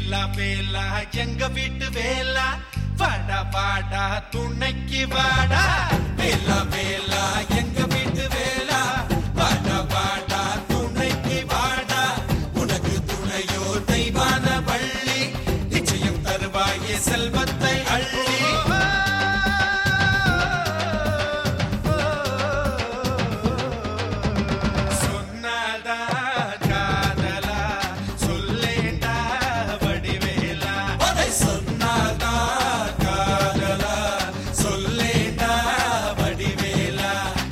வேலா வேலா எங்க வீட்டு வேலா வாடா வாடா துணைக்கு வாடா வேலா வேலா எங்க வீட்டு வேலா வாடா வாடா துணைக்கு வாடா உனக்கு துணையோ தெய்வான வள்ளி நிச்சயம் தருவாயே செல்வத்தை அள்ளி சொன்னாதா காதலா சொல்லேண்டா வடிவேலா அதை சொன்னாதா காதலா சொல்லேண்டா வடிவேலா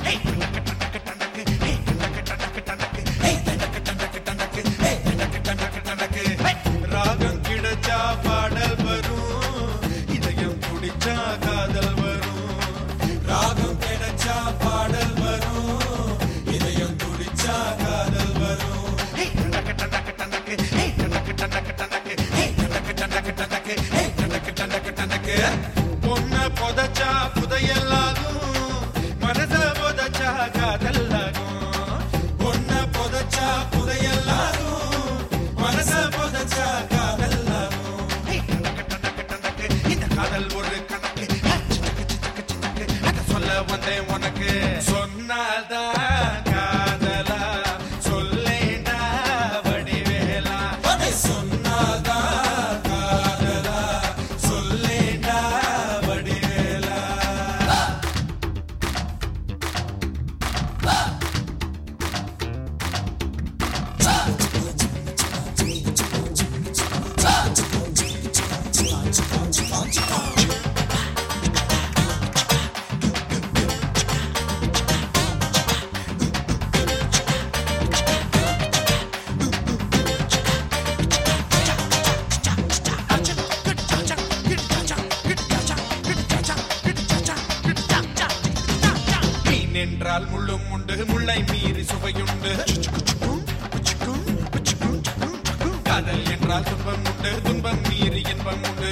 ராகம் கிடைச்சா பாடல் வரும் இதயம் குடிச்சா காதல் வரும் ராகம் கிடைச்சா பாடல் வரும் இதயம் குடிச்சா காதல் வரும் பொண்ண புதைச்சா புதையல்லாகும் மனச புதைச்சா காதல்லாகும் பொண்ண புதைச்சா புதையல்லாகும் மனச புதைச்சா காதல்லாகும் இந்த காதல் ஒரு கணக்கு அத சொல்ல வந்தேன் உனக்கு சொன்னாதான் காதலா சொல்லேண்டா வடிவேலா அதை சொன்னாதான் காதலா சொல்லேண்டா வடிவேலா மீன் என்றால் முள்ளும் உண்டு முள்ளை மீறி சுவையுண்டு காதல் என்றால் துன்பம் உண்டு துன்பம் மீறி இன்பம் உண்டு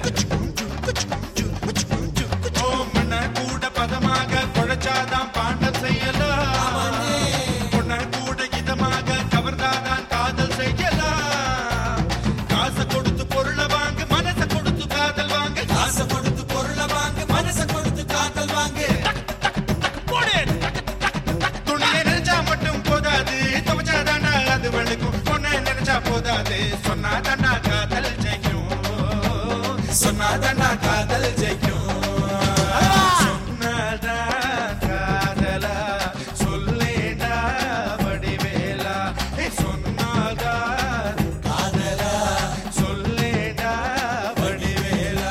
ஓமன கூட பதமாக குழைச்சாதான் பாண்டம் செய்யலாம் பொண்ண கூட இதமாக கவர்ந்தாதான் காதல் செய்யலாம் காசை கொடுத்து பொருளை வாங்க மனசை கொடுத்து காதல் வாங்க காசை கொடுத்து பொருளை வாங்க மனசை கொடுத்து காதல் வாங்க போடு துணியை நினைச்சா மட்டும் போதாது துவச்சாதாண்டா அது வெளுக்கும் பொண்ணை நினைச்சா போதாது சொன்னாதாண்டா காதல் ஜெயிக்கும் சொன்னாதாண்டா காதல் ஜெயிக்கும் சொன்னாதா காதலா சொல்லேடா வடிவேலா ஏ சொன்னாதா காதலா சொல்லேடா வடிவேலா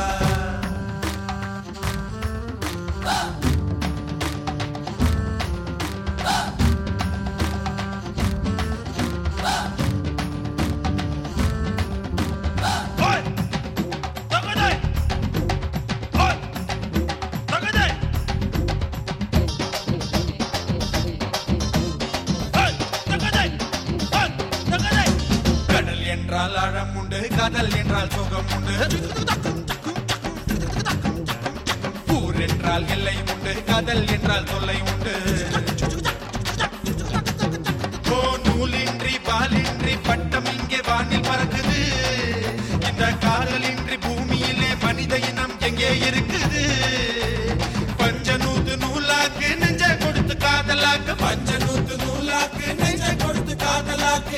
Oi! Tagaday! Oi! Tagaday! Oi! Tagaday! Oi! Tagaday! கடல் என்றால் ஆழம் உண்டு காதல் என்றால் சுகம் உண்டு ஊர் என்றால் எல்லை உண்டு காதல் என்றால் தொல்லை உண்டு ஓ நூலின்றி பாலின்றி பட்டம் இங்கே வானில் பறக்குது இந்த காதலின்றி பூமியிலே மனித இனம் எங்கே இருக்குது பஞ்சநூத்து நூலாக்கு நெஞ்ச கொடுத்து காதலாக்கு பஞ்சநூத்து நூலாக்கு நெஞ்ச கொடுத்து காதலாக்கு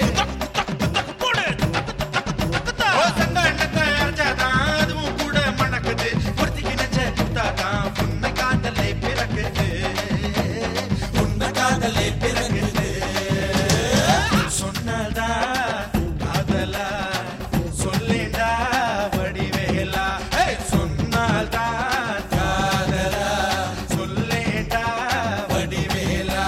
ஓ சந்தாண்டத்தை அரைச்சாதான் அதுவும் கூட மணக்குது பொறுத்திக்கு நெஞ்ச குத்தாதான் உண்மை காதலை பிறக்குது உண்மை காதலை பிறகுது சொன்னதா காதலா சொல்லேண்டா வடிவேலா ஏய், சொன்னால்தா காதலா சொல்லேண்டா வடிவேலா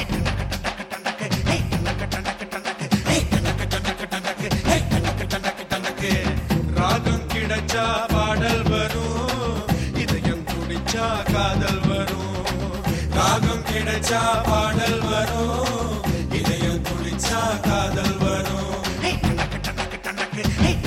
ராகம் கிடைச்சா பாடல் வரும் இதயம் துடிச்சா காதல் வரும் ராகம் கிடைச்சா பாடல் வரும் இதயம் துடிச்சா காதல் வரும்